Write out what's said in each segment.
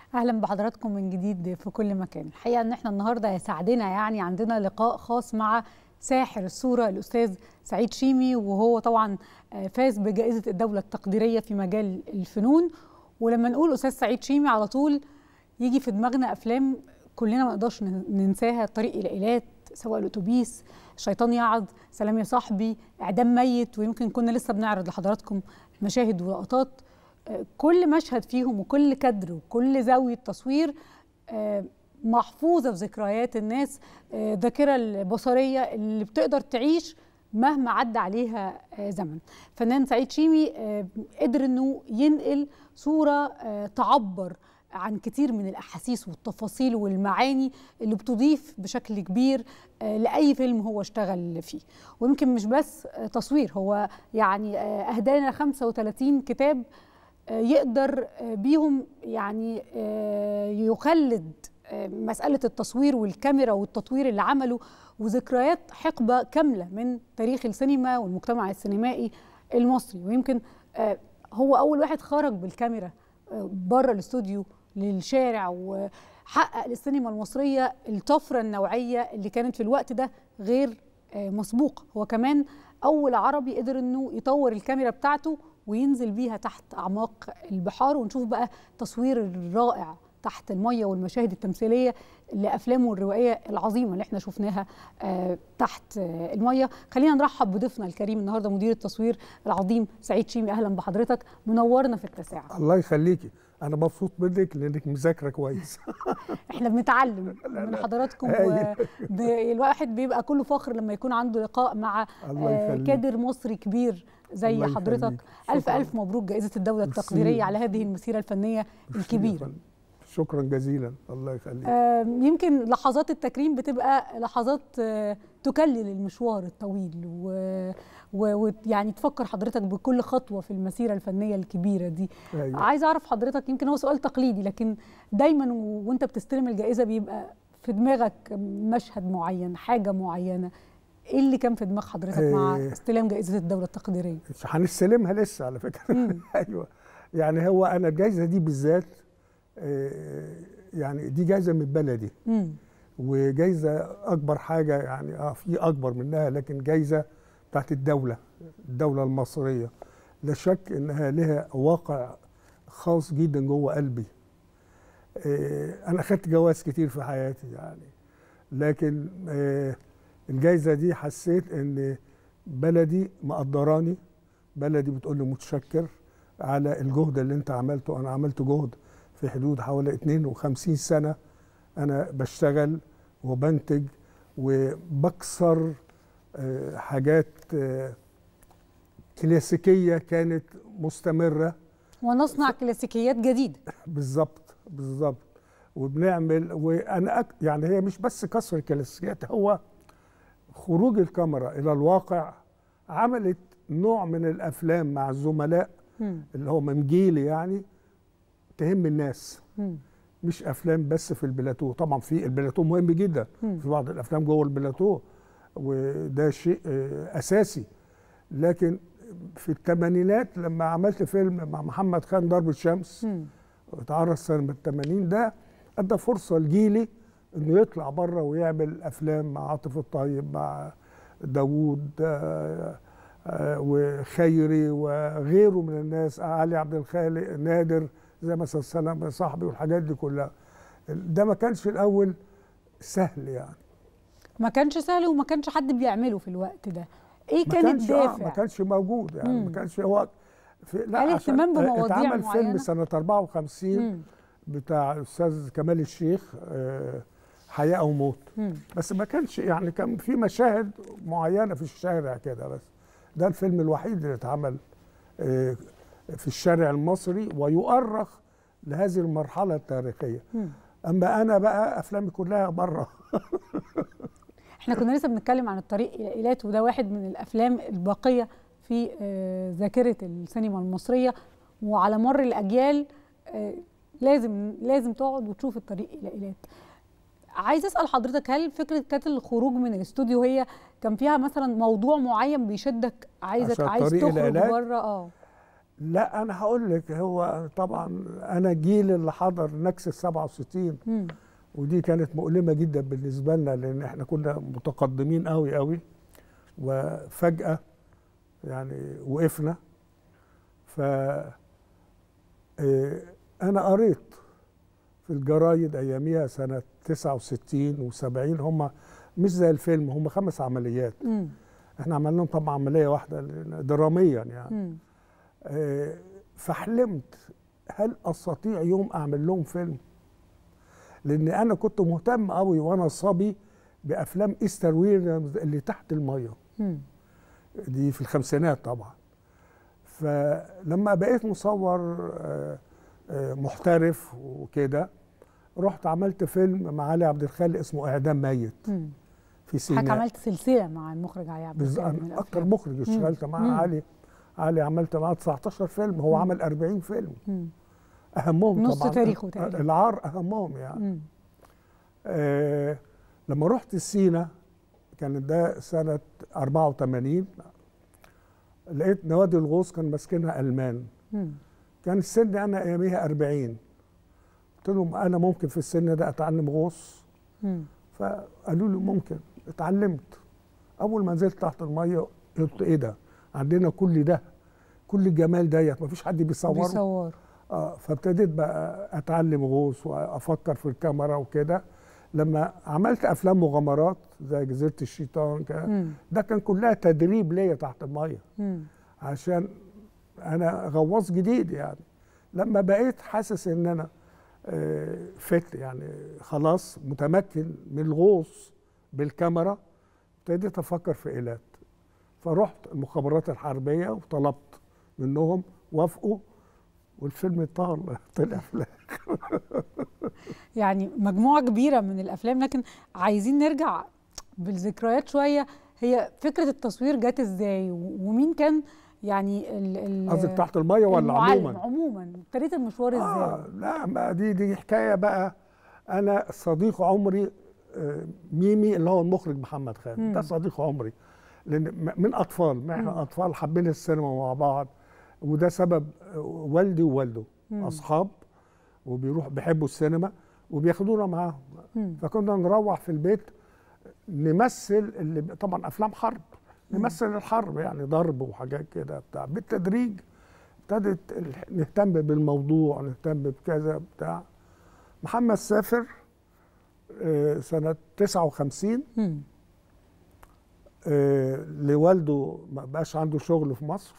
اهلا بحضراتكم من جديد في كل مكان الحقيقه ان احنا النهارده يسعدنا يعني عندنا لقاء خاص مع ساحر الصوره الاستاذ سعيد شيمي وهو طبعا فاز بجائزه الدوله التقديريه في مجال الفنون ولما نقول استاذ سعيد شيمي على طول يجي في دماغنا افلام كلنا ما نقدرش ننساها طريق الى ايلات سواء الاتوبيس الشيطان يعظ سلام يا صاحبي اعدام ميت ويمكن كنا لسه بنعرض لحضراتكم مشاهد ولقطات كل مشهد فيهم وكل كادر وكل زاويه تصوير محفوظه في ذكريات الناس الذاكره البصريه اللي بتقدر تعيش مهما عدى عليها زمن فنان سعيد شيمي قدر انه ينقل صوره تعبر عن كتير من الاحاسيس والتفاصيل والمعاني اللي بتضيف بشكل كبير لاي فيلم هو اشتغل فيه ويمكن مش بس تصوير هو يعني اهدانا 35 كتاب يقدر بيهم يعني يخلد مسألة التصوير والكاميرا والتطوير اللي عمله وذكريات حقبة كاملة من تاريخ السينما والمجتمع السينمائي المصري ويمكن هو أول واحد خرج بالكاميرا بره الاستوديو للشارع وحقق للسينما المصرية الطفرة النوعية اللي كانت في الوقت ده غير مسبوقة هو كمان أول عربي قدر أنه يطور الكاميرا بتاعته وينزل بيها تحت اعماق البحار ونشوف بقى تصوير الرائع تحت الميه والمشاهد التمثيليه لافلامه الروائيه العظيمه اللي احنا شفناها آه تحت آه الميه خلينا نرحب بضيفنا الكريم النهارده مدير التصوير العظيم سعيد شيمي اهلا بحضرتك منورنا في التاسعه الله يخليكي انا مبسوط منك لانك مذاكره كويس احنا بنتعلم من حضراتكم الواحد بيبقى كله فخر لما يكون عنده لقاء مع آه كادر مصري كبير زي حضرتك الف الف مبروك جائزه الدوله التقديريه على هذه المسيره الفنيه الكبيره شكرا جزيلا الله يخليك آه يمكن لحظات التكريم بتبقى لحظات آه تكلل المشوار الطويل ويعني تفكر حضرتك بكل خطوه في المسيره الفنيه الكبيره دي أيوة. عايز اعرف حضرتك يمكن هو سؤال تقليدي لكن دايما وانت بتستلم الجائزه بيبقى في دماغك مشهد معين حاجه معينه ايه اللي كان في دماغ حضرتك إيه مع استلام جائزه الدوله التقديريه هنستلمها لسه على فكره ايوه يعني هو انا الجائزه دي بالذات يعني دي جايزه من بلدي مم. وجايزه اكبر حاجه يعني اه في اكبر منها لكن جايزه بتاعت الدوله الدوله المصريه لا شك انها لها واقع خاص جدا جوه قلبي انا اخدت جوائز كتير في حياتي يعني لكن الجايزه دي حسيت ان بلدي مقدراني بلدي بتقول لي متشكر على الجهد اللي انت عملته انا عملت جهد في حدود حوالي 52 سنة أنا بشتغل وبنتج وبكسر حاجات كلاسيكية كانت مستمرة ونصنع كلاسيكيات جديدة بالظبط بالظبط وبنعمل وأنا يعني هي مش بس كسر الكلاسيكيات هو خروج الكاميرا إلى الواقع عملت نوع من الأفلام مع الزملاء اللي هو من جيلي يعني تهم الناس مم. مش افلام بس في البلاتو طبعا في البلاتو مهم جدا مم. في بعض الافلام جوه البلاتو وده شيء اساسي لكن في الثمانينات لما عملت فيلم مع محمد خان ضرب الشمس اتعرض سنه 80 ده ادى فرصه لجيلي انه يطلع بره ويعمل افلام مع عاطف الطيب مع داوود آآ آآ وخيري وغيره من الناس علي عبد الخالق نادر زي مثلا سلام يا صاحبي والحاجات دي كلها ده ما كانش الاول سهل يعني ما كانش سهل وما كانش حد بيعمله في الوقت ده ايه كان الدافع ما كانش موجود يعني مم. ما كانش هو في لا الاهتمام بمواضيع اتعمل معينة. فيلم سنه 54 مم. بتاع الاستاذ كمال الشيخ حياه او موت مم. بس ما كانش يعني كان في مشاهد معينه في الشارع كده بس ده الفيلم الوحيد اللي اتعمل في الشارع المصري ويؤرخ لهذه المرحله التاريخيه مم. اما انا بقى افلامي كلها بره احنا كنا لسه بنتكلم عن الطريق الى ايلات وده واحد من الافلام الباقيه في ذاكره السينما المصريه وعلى مر الاجيال لازم لازم تقعد وتشوف الطريق الى ايلات عايز اسال حضرتك هل فكره كانت الخروج من الاستوديو هي كان فيها مثلا موضوع معين بيشدك عايزك عايز تخرج بره اه لا انا هقول لك هو طبعا انا جيل اللي حضر نكسه 67 مم. ودي كانت مؤلمه جدا بالنسبه لنا لان احنا كنا متقدمين قوي قوي وفجاه يعني وقفنا ف آه، انا قريت في الجرايد اياميها سنه 69 و70 هم مش زي الفيلم هم خمس عمليات مم. احنا عملنا لهم طبعا عمليه واحده دراميا يعني مم. آه، فحلمت هل استطيع يوم اعمل لهم فيلم لان انا كنت مهتم قوي وانا صبي بافلام ايستر ويليامز اللي تحت الميه مم. دي في الخمسينات طبعا فلما بقيت مصور آه، آه، محترف وكده رحت عملت فيلم مع علي عبد الخالق اسمه اعدام ميت مم. في حضرتك سيناء عملت سلسله مع المخرج علي عبد بز- الخالق من أنا اكتر الأفلام. مخرج اشتغلت مع مم. علي علي عملت معاه 19 فيلم هو مم. عمل 40 فيلم مم. اهمهم نص طبعا تاريخه تقريبا. العار اهمهم يعني مم. آه لما رحت سينا كانت ده سنه 84 لقيت نوادي الغوص كان ماسكينها المان مم. كان سني انا اياميها 40 قلت لهم انا ممكن في السن ده اتعلم غوص مم. فقالوا لي ممكن اتعلمت اول ما نزلت تحت الميه قلت ايه ده عندنا كل ده كل الجمال ديت مفيش حد بيصوره بيصور اه فابتديت بقى اتعلم غوص وافكر في الكاميرا وكده لما عملت افلام مغامرات زي جزيره الشيطان كده مم. ده كان كلها تدريب ليا تحت الميه مم. عشان انا غواص جديد يعني لما بقيت حاسس ان انا آه، فت يعني خلاص متمكن من الغوص بالكاميرا ابتديت افكر في ايلات فرحت المخابرات الحربيه وطلبت منهم وافقوا والفيلم طال طلع في يعني مجموعه كبيره من الافلام لكن عايزين نرجع بالذكريات شويه هي فكره التصوير جت ازاي و- ومين كان يعني ال ال قصدك تحت الميه ولا المعلم عموما؟ عموما ابتديت المشوار ازاي آه لا ما دي دي حكايه بقى انا صديق عمري آه، ميمي اللي هو المخرج محمد خان مم. ده صديق عمري لان م- من اطفال ما احنا مم. اطفال حبينا السينما مع بعض وده سبب آه، والدي ووالده مم. اصحاب وبيروح بيحبوا السينما وبياخدونا معاهم مم. فكنا نروح في البيت نمثل اللي طبعا افلام حرب نمثل الحرب يعني ضرب وحاجات كده بتاع بالتدريج ابتدت ال- نهتم بالموضوع نهتم بكذا بتاع محمد سافر آه، سنة 59 مم. آه، لوالده ما بقاش عنده شغل في مصر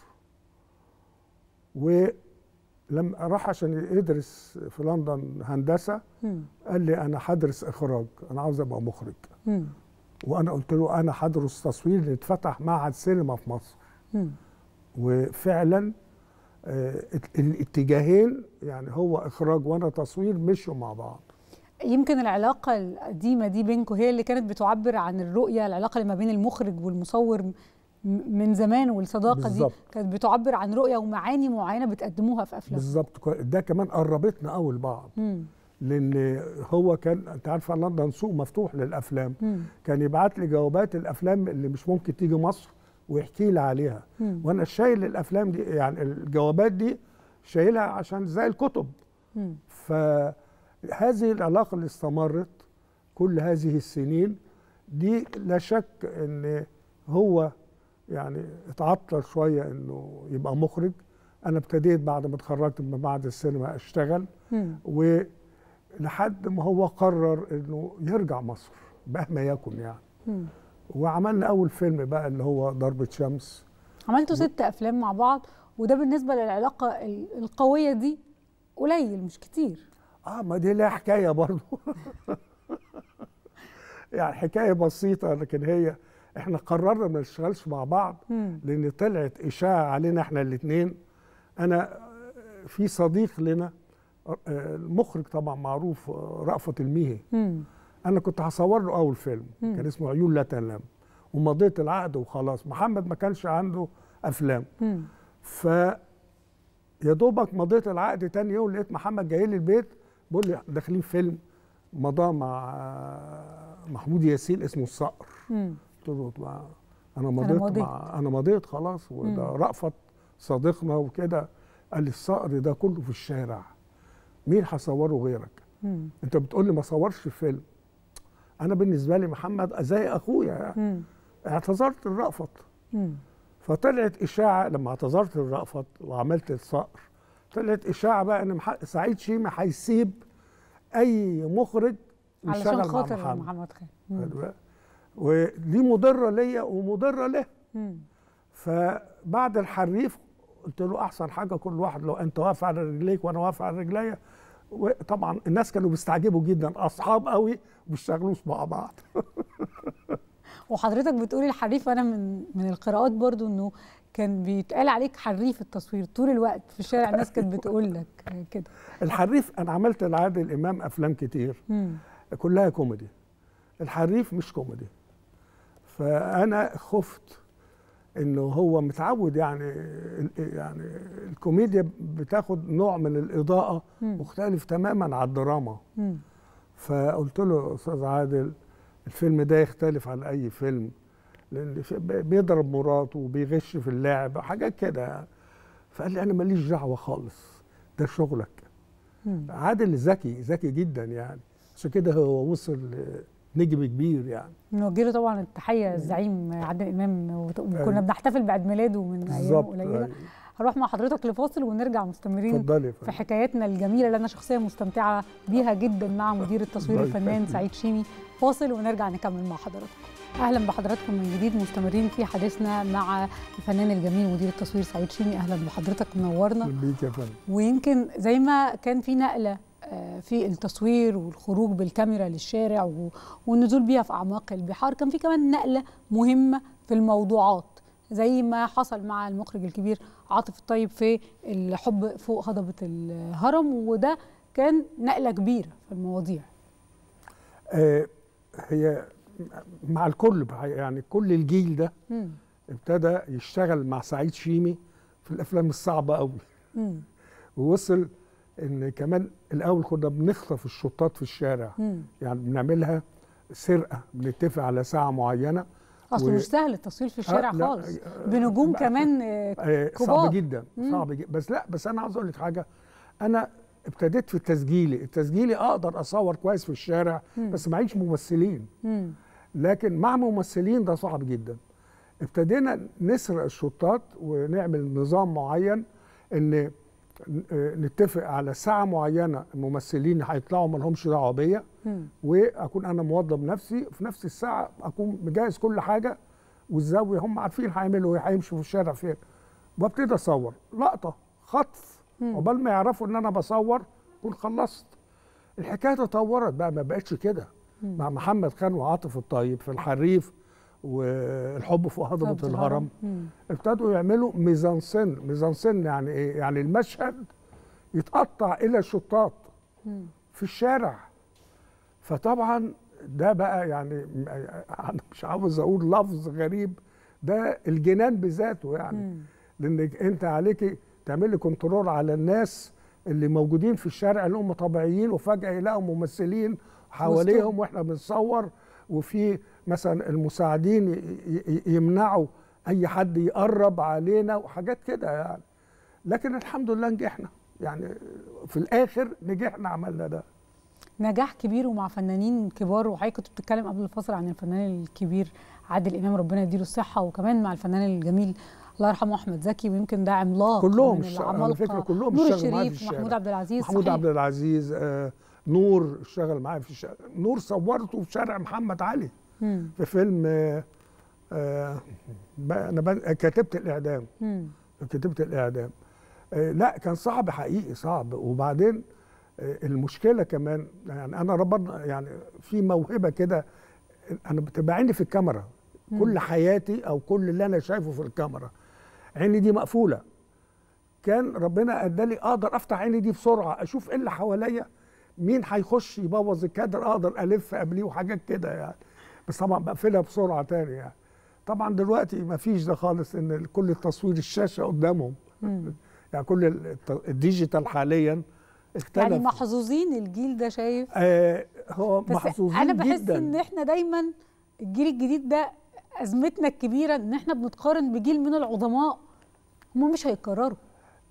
ولما راح عشان يدرس في لندن هندسة مم. قال لي أنا هدرس إخراج أنا عاوز أبقى مخرج مم. وانا قلت له انا هدرس تصوير اللي اتفتح معهد سينما في مصر مم. وفعلا آه، ات- الاتجاهين يعني هو اخراج وانا تصوير مشوا مع بعض يمكن العلاقة القديمة دي بينكم هي اللي كانت بتعبر عن الرؤية العلاقة اللي ما بين المخرج والمصور م- من زمان والصداقة بالظبط. دي كانت بتعبر عن رؤية ومعاني معينة بتقدموها في أفلام بالظبط كو- ده كمان قربتنا قوي لبعض مم. لان هو كان انت عارفه لندن سوق مفتوح للافلام مم. كان يبعت لي جوابات الافلام اللي مش ممكن تيجي مصر ويحكي لي عليها مم. وانا شايل الافلام دي يعني الجوابات دي شايلها عشان زي الكتب مم. فهذه العلاقة اللي استمرت كل هذه السنين دي لا شك ان هو يعني اتعطل شوية انه يبقى مخرج انا ابتديت بعد ما اتخرجت من معهد السينما اشتغل مم. ولحد ما هو قرر انه يرجع مصر مهما يكن يعني مم. وعملنا اول فيلم بقى اللي هو ضربة شمس عملتوا ست أفلام مع بعض وده بالنسبة للعلاقة ال- القوية دي قليل مش كتير اه ما دي لها حكايه برضه يعني حكايه بسيطه لكن هي احنا قررنا ما نشتغلش مع بعض مم. لان طلعت اشاعه علينا احنا الاثنين انا في صديق لنا آه، المخرج طبعا معروف آه، رأفت الميهي مم. انا كنت هصور له اول فيلم مم. كان اسمه عيون لا تنام ومضيت العقد وخلاص محمد ما كانش عنده افلام مم. ف يا دوبك مضيت العقد تاني يوم لقيت محمد جاي لي البيت بيقول لي داخلين فيلم مضاه مع محمود ياسين اسمه الصقر مم. قلت له ما انا مضيت مضيت. مع انا مضيت خلاص وده مم. رأفت صديقنا وكده قال لي الصقر ده كله في الشارع مين هصوره غيرك مم. انت بتقول لي ما صورش فيلم انا بالنسبه لي محمد زي اخويا يعني. مم. اعتذرت الرأفت مم. فطلعت اشاعه لما اعتذرت الرأفت وعملت الصقر طلعت اشاعه بقى ان مح... سعيد شيمه هيسيب اي مخرج علشان يشتغل مع خاطر محمد محمد خان مم. خد بالك؟ ودي مضره ليا ومضره له مم. فبعد الحريف قلت له احسن حاجه كل واحد لو انت واقف على رجليك وانا واقف على رجليا وطبعا الناس كانوا بيستعجبوا جدا اصحاب قوي وبيشتغلوش مع بعض وحضرتك بتقولي الحريف انا من من القراءات برضو انه كان بيتقال عليك حريف التصوير طول الوقت في الشارع الناس كانت بتقول لك كده الحريف انا عملت لعادل امام افلام كتير مم. كلها كوميدي الحريف مش كوميدي فانا خفت انه هو متعود يعني ال- يعني الكوميديا بتاخد نوع من الاضاءه مم. مختلف تماما عن الدراما مم. فقلت له استاذ عادل الفيلم ده يختلف عن اي فيلم لان في- بيضرب مراته وبيغش في اللعب حاجات كده يعني. فقال لي انا ماليش دعوه خالص ده شغلك مم. عادل ذكي ذكي جدا يعني عشان كده هو وصل نجم كبير يعني نوجه له طبعا التحيه الزعيم عادل امام وت- وكنا بنحتفل بعيد ميلاده من ايام بالظبط قليله أيوة. هروح مع حضرتك لفاصل ونرجع مستمرين اتفضلي يا في فندم. حكاياتنا الجميله اللي انا شخصيا مستمتعه بيها جدا مع مدير التصوير الله الفنان يخليك. سعيد شيمي فاصل ونرجع نكمل مع حضراتكم اهلا بحضراتكم من جديد مستمرين في حديثنا مع الفنان الجميل مدير التصوير سعيد شيمي اهلا بحضرتك منورنا أهلاً بيك يا فندم ويمكن زي ما كان في نقله آه، في التصوير والخروج بالكاميرا للشارع و- والنزول بيها في اعماق البحار كان في كمان نقله مهمه في الموضوعات زي ما حصل مع المخرج الكبير عاطف الطيب في الحب فوق هضبه الهرم وده كان نقله كبيره في المواضيع آه هي مع الكل بقى، يعني كل الجيل ده مم. ابتدى يشتغل مع سعيد شيمي في الافلام الصعبه قوي مم. ووصل ان كمان الاول كنا بنخطف الشطات في الشارع مم. يعني بنعملها سرقه بنتفق على ساعه معينه اصل و- مش سهل التصوير في الشارع آه، لا، خالص آه، بنجوم بقى- كمان آه، آه، كبار. صعب جدا مم. صعب جدا بس لا بس انا عاوز اقول لك حاجه انا ابتديت في التسجيلي التسجيلي اقدر اصور كويس في الشارع مم. بس معيش ممثلين مم. لكن مع ممثلين ده صعب جدا ابتدينا نسرق الشطات ونعمل نظام معين ان آه، نتفق على ساعه معينه الممثلين هيطلعوا ما لهمش دعوه بيا مم. واكون انا موظف نفسي في نفس الساعه اكون مجهز كل حاجه والزاويه هم عارفين هيعملوا ايه هيمشوا في الشارع فين وابتدي اصور لقطه خطف مم. عقبال ما يعرفوا ان انا بصور اكون خلصت الحكايه تطورت بقى ما بقتش كده مم. مع محمد خان وعاطف الطيب في الحريف والحب في هضبه هضبة الهرم مم. ابتدوا يعملوا ميزانسن ميزانسن يعني ايه يعني المشهد يتقطع الى شطات مم. في الشارع فطبعا ده بقى يعني م- انا مش عاوز اقول لفظ غريب ده الجنان بذاته يعني مم. لانك انت عليك تعمل لي كنترول على الناس اللي موجودين في الشارع اللي هم طبيعيين وفجاه يلاقوا ممثلين حواليهم واحنا بنصور وفي مثلا المساعدين ي- ي- يمنعوا اي حد يقرب علينا وحاجات كده يعني لكن الحمد لله نجحنا يعني في الاخر نجحنا عملنا ده نجاح كبير ومع فنانين كبار وحضرتك كنت بتتكلم قبل الفصل عن الفنان الكبير عادل امام ربنا يديله الصحه وكمان مع الفنان الجميل الله يرحمه احمد زكي ويمكن ده عملاق كلهم من اشتغل- على العمالقه فكرة كلهم نور اشتغلوا معايا في الشريف الشارع. محمود عبد العزيز محمود صحيح. عبد العزيز آه نور اشتغل معايا في الشارع نور صورته في شارع محمد علي مم. في فيلم آه آه ب- انا ب- كتبت الاعدام مم. كتبت الاعدام آه لا كان صعب حقيقي صعب وبعدين آه المشكله كمان يعني انا ربنا يعني في موهبه كده انا بتبقى عيني في الكاميرا كل حياتي او كل اللي انا شايفه في الكاميرا عيني دي مقفوله كان ربنا ادالي اقدر افتح عيني دي بسرعه اشوف ايه اللي حواليا مين هيخش يبوظ الكادر اقدر الف قبليه وحاجات كده يعني بس طبعا بقفلها بسرعه تاني يعني طبعا دلوقتي ما فيش ده خالص ان كل التصوير الشاشه قدامهم مم. يعني كل الت- الديجيتال حاليا اختلف يعني محظوظين الجيل ده شايف آه هو بس محظوظين انا بحس جدا ان احنا دايما الجيل الجديد ده ازمتنا الكبيره ان احنا بنتقارن بجيل من العظماء هم مش هيتكرروا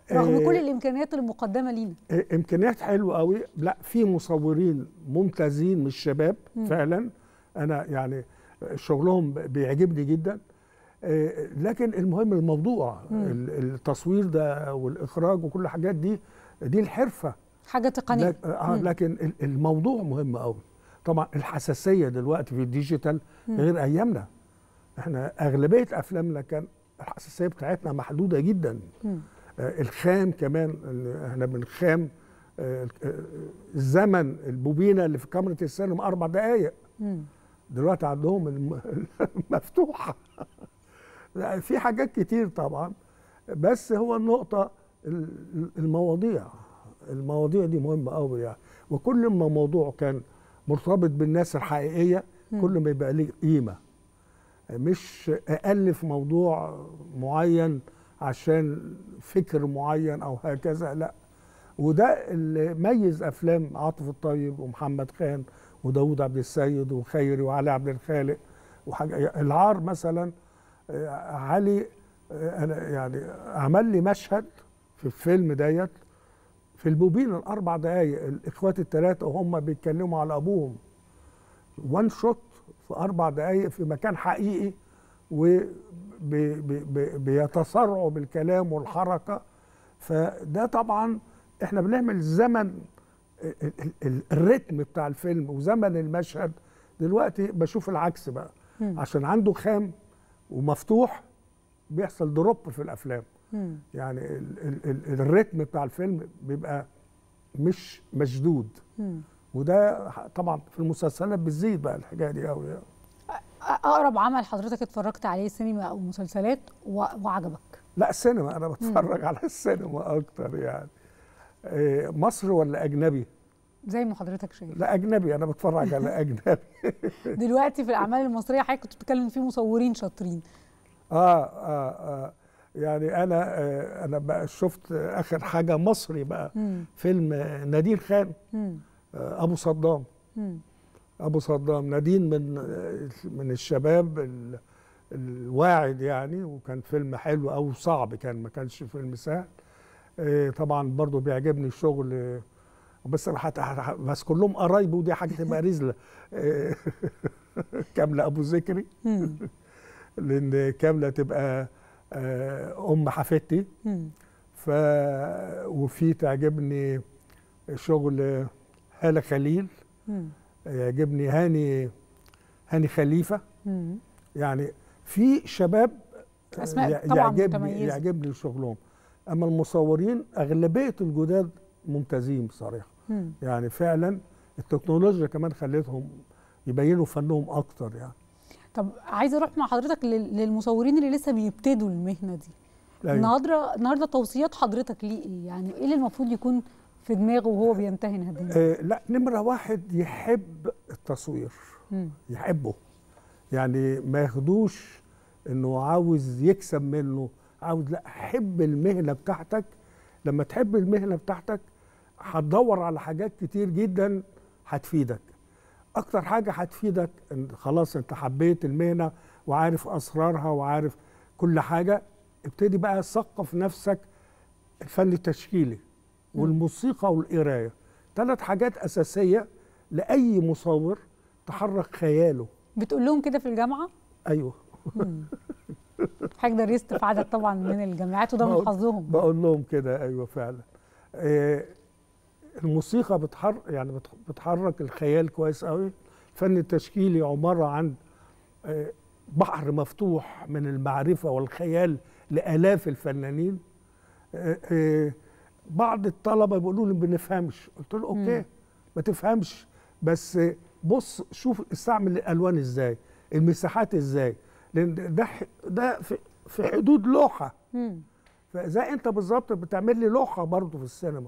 رغم آه، كل الامكانيات المقدمه لينا آه، امكانيات حلوه قوي لا في مصورين ممتازين من الشباب مم. فعلا انا يعني شغلهم بيعجبني جدا آه، لكن المهم الموضوع مم. ال- التصوير ده والاخراج وكل الحاجات دي دي الحرفه حاجه تقنيه لك- آه مم. لكن ال- الموضوع مهم قوي طبعا الحساسيه دلوقتي في الديجيتال مم. غير ايامنا احنا اغلبيه افلامنا كان الحساسيه بتاعتنا محدوده جدا مم. آه، الخام كمان ال- احنا بنخام آه، آه، الزمن البوبينه اللي في كاميرا السينما اربع دقائق مم. دلوقتي عندهم الم- مفتوحه لا، في حاجات كتير طبعا بس هو النقطه ال- المواضيع المواضيع دي مهمه قوي يعني وكل ما موضوع كان مرتبط بالناس الحقيقيه مم. كل ما يبقى ليه قيمه مش الف موضوع معين عشان فكر معين او هكذا لا وده اللي ميز افلام عاطف الطيب ومحمد خان وداود عبد السيد وخيري وعلي عبد الخالق وحاجه العار مثلا آه، علي آه، انا يعني عمل لي مشهد في الفيلم ديت في البوبين الاربع دقايق الاخوات الثلاثه وهم بيتكلموا على ابوهم وان شوت في اربع دقايق في مكان حقيقي وبيتصارعوا بالكلام والحركه فده طبعا احنا بنعمل زمن ال- ال- ال- الريتم بتاع الفيلم وزمن المشهد دلوقتي بشوف العكس بقى مم. عشان عنده خام ومفتوح بيحصل دروب في الافلام مم. يعني ال ال ال الريتم بتاع الفيلم بيبقى مش مشدود مم. وده طبعا في المسلسلات بتزيد بقى الحكايه دي قوي يعني. اقرب عمل حضرتك اتفرجت عليه سينما او مسلسلات و... وعجبك لا السينما انا بتفرج على السينما اكتر يعني إيه، مصر ولا اجنبي زي ما حضرتك شايف لا اجنبي انا بتفرج على اجنبي دلوقتي في الاعمال المصريه حضرتك كنت بتتكلم في مصورين شاطرين اه اه اه يعني انا آه انا بقى شفت اخر حاجه مصري بقى مم. فيلم آه، نادين خان مم. آه ابو صدام مم. ابو صدام نادين من آه، من الشباب ال- الواعد يعني وكان فيلم حلو او صعب كان ما كانش فيلم سهل آه، طبعا برضو بيعجبني الشغل آه، بس حت- حت- بس كلهم قرايبه ودي حاجه تبقى رزله آه، كامله ابو ذكري مم. لان كامله تبقى آه، ام حفيدتي مم. ف وفي تعجبني شغل هاله خليل مم. يعجبني هاني هاني خليفه مم. يعني في شباب آه، أسماء يع- طبعاً يعجبني متميزة. يعجبني شغلهم اما المصورين اغلبيه الجداد ممتازين بصراحه مم. يعني فعلا التكنولوجيا كمان خلتهم يبينوا فنهم اكتر يعني طب عايزه اروح مع حضرتك لل- للمصورين اللي لسه بيبتدوا المهنه دي أيوة. النهارده النهارده توصيات حضرتك ليه ايه يعني ايه اللي المفروض يكون في دماغه وهو بيمتهن هذه المهنة؟ آه لا نمره واحد يحب التصوير مم. يحبه يعني ما ياخدوش انه عاوز يكسب منه عاوز لا حب المهنه بتاعتك لما تحب المهنه بتاعتك هتدور على حاجات كتير جدا هتفيدك اكتر حاجه هتفيدك ان خلاص انت حبيت المهنه وعارف اسرارها وعارف كل حاجه ابتدي بقى ثقف نفسك الفن التشكيلي والموسيقى والقرايه ثلاث حاجات اساسيه لاي مصور تحرك خياله بتقول لهم كده في الجامعه ايوه مم. حضرتك درست في عدد طبعا من الجامعات وده من بقول- حظهم بقول لهم كده ايوه فعلا آه، الموسيقى بتحرك يعني بت- بتحرك الخيال كويس قوي الفن التشكيلي عباره عن آه، بحر مفتوح من المعرفه والخيال لالاف الفنانين آه، آه، بعض الطلبه بيقولوا لي ما بنفهمش قلت له اوكي مم. ما تفهمش بس بص شوف استعمل الالوان ازاي المساحات ازاي لان ده ح- ده في في حدود لوحه مم. فزي انت بالظبط بتعمل لي لوحه برضه في السينما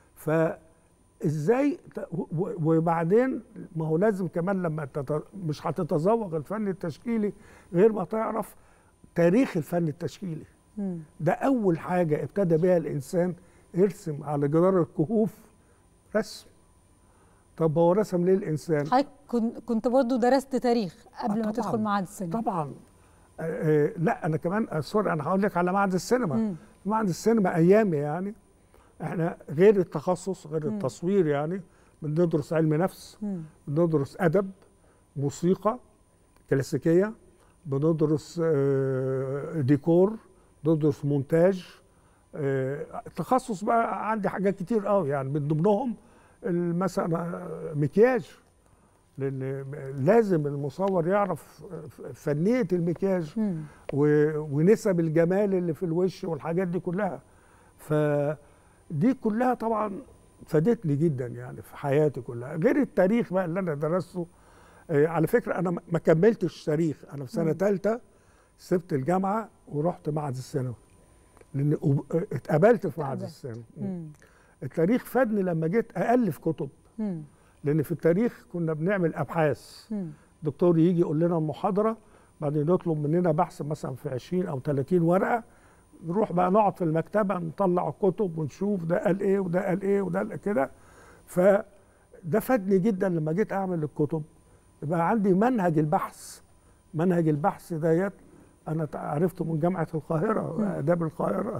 فازاي ت- و- و- وبعدين ما هو لازم كمان لما تت... مش هتتذوق الفن التشكيلي غير ما تعرف تاريخ الفن التشكيلي مم. ده اول حاجه ابتدى بها الانسان يرسم على جدار الكهوف رسم طب هو رسم ليه الانسان حضرتك كن- كنت برضو درست تاريخ قبل آه ما طبعاً. تدخل معهد السينما طبعا آه، آه، لا انا كمان آه، سوري انا هقول لك على معهد السينما مم. معهد السينما ايامي يعني احنا غير التخصص غير مم. التصوير يعني بندرس علم نفس مم. بندرس ادب موسيقى كلاسيكيه بندرس آه، ديكور بندرس مونتاج آه، التخصص بقى عندي حاجات كتير قوي يعني من ضمنهم ال- مثلا آه، مكياج لان لازم المصور يعرف فنيه المكياج مم. و- ونسب الجمال اللي في الوش والحاجات دي كلها فدي كلها طبعا فادتني جدا يعني في حياتي كلها غير التاريخ بقى اللي انا درسته آه، على فكره انا ما- ما كملتش تاريخ انا في سنه مم. ثالثه سبت الجامعه ورحت معهد الثانوي لان أب- اتقابلت في معهد اتقابلت. الثانوي مم. التاريخ فادني لما جيت الف كتب مم. لان في التاريخ كنا بنعمل ابحاث مم. دكتور يجي يقول لنا المحاضره بعدين يطلب مننا بحث مثلا في 20 او 30 ورقه نروح بقى نقعد في المكتبه نطلع الكتب ونشوف ده قال ايه وده قال ايه وده قال كده فده فادني جدا لما جيت اعمل الكتب يبقى عندي منهج البحث منهج البحث ديت انا عرفته من جامعه القاهره اداب القاهره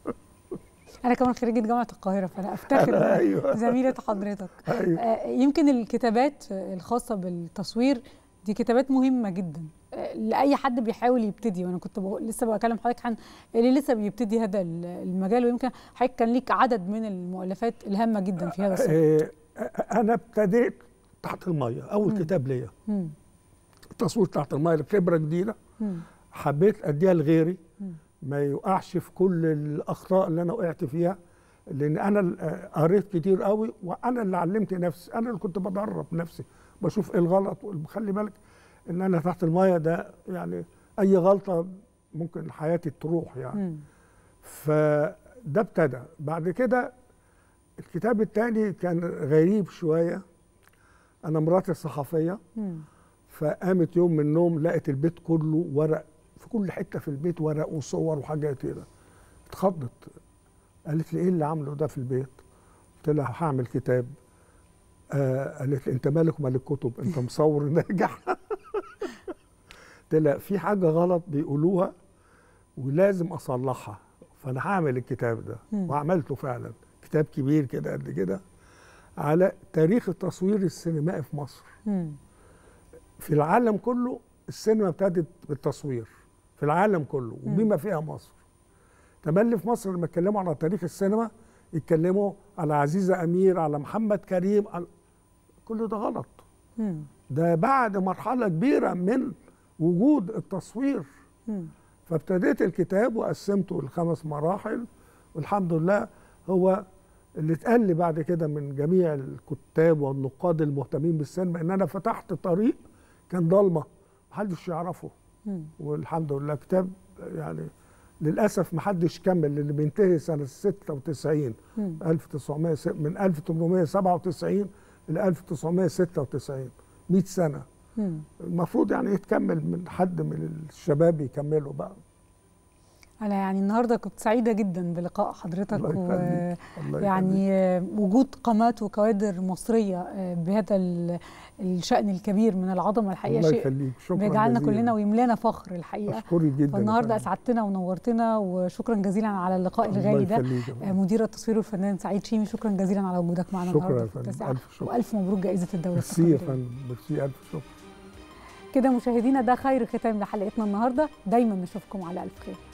انا كمان خريجه جامعه القاهره فانا افتخر ايوه زميله حضرتك ايوه آه، يمكن الكتابات الخاصه بالتصوير دي كتابات مهمه جدا آه، لاي حد بيحاول يبتدي وانا كنت بقول لسه بكلم حضرتك عن اللي لسه بيبتدي هذا ال- المجال ويمكن حضرتك كان ليك عدد من المؤلفات الهامه جدا في هذا الصدد آه، انا ابتديت تحت الميه اول مم. كتاب ليا مم. تصوير تحت الميه خبره جديده مم. حبيت اديها لغيري مم. ما يقعش في كل الاخطاء اللي انا وقعت فيها لان انا ال- آه، قريت كتير قوي وانا اللي علمت نفسي انا اللي كنت بدرب نفسي بشوف ايه الغلط خلي بالك ان انا تحت الميه ده يعني اي غلطه ممكن حياتي تروح يعني مم. فده ابتدى بعد كده الكتاب الثاني كان غريب شويه انا مراتي صحفيه مم. فقامت يوم من النوم لقت البيت كله ورق في كل حته في البيت ورق وصور وحاجات كده اتخضت قالت لي ايه اللي عامله ده في البيت قلت لها هعمل كتاب آه قالت لي انت مالك ومال الكتب انت مصور ناجح قلت لها في حاجه غلط بيقولوها ولازم اصلحها فانا هعمل الكتاب ده مم. وعملته فعلا كتاب كبير كده قد كده على تاريخ التصوير السينمائي في مصر مم. في العالم كله السينما ابتدت بالتصوير في العالم كله مم. وبما فيها مصر تملي في مصر لما يتكلموا على تاريخ السينما يتكلموا على عزيزة أمير على محمد كريم على كل ده غلط مم. ده بعد مرحلة كبيرة من وجود التصوير مم. فابتديت الكتاب وقسمته لخمس مراحل والحمد لله هو اللي اتقال لي بعد كده من جميع الكتاب والنقاد المهتمين بالسينما ان انا فتحت طريق كان ضلمه محدش يعرفه مم. والحمد لله كتاب يعني للاسف محدش كمل اللي بينتهي سنه 96 مم. 1900 من 1897 ل 1996 100 سنه مم. المفروض يعني يتكمل من حد من الشباب يكمله بقى انا يعني النهارده كنت سعيده جدا بلقاء حضرتك الله و... يخليك. الله يخليك. يعني آه، وجود قامات وكوادر مصريه آه، بهذا ال- الشأن الكبير من العظمه الحقيقه الله شيء يخليك شكرا بيجعلنا جزيلا. كلنا ويملانا فخر الحقيقه اشكرك جدا فالنهارده يا فندم. اسعدتنا ونورتنا وشكرا جزيلا على اللقاء الله الغالي ده يخليك يا آه، فندم. مدير التصوير والفنان سعيد شيمي شكرا جزيلا على وجودك معنا شكرا النهارده يا في فندم التاسعة. الف شكر والف مبروك جائزه الدوله ميرسي يا التقديرية. فندم ميرسي الف شكر كده مشاهدينا ده خير ختام لحلقتنا النهارده دايما نشوفكم على الف خير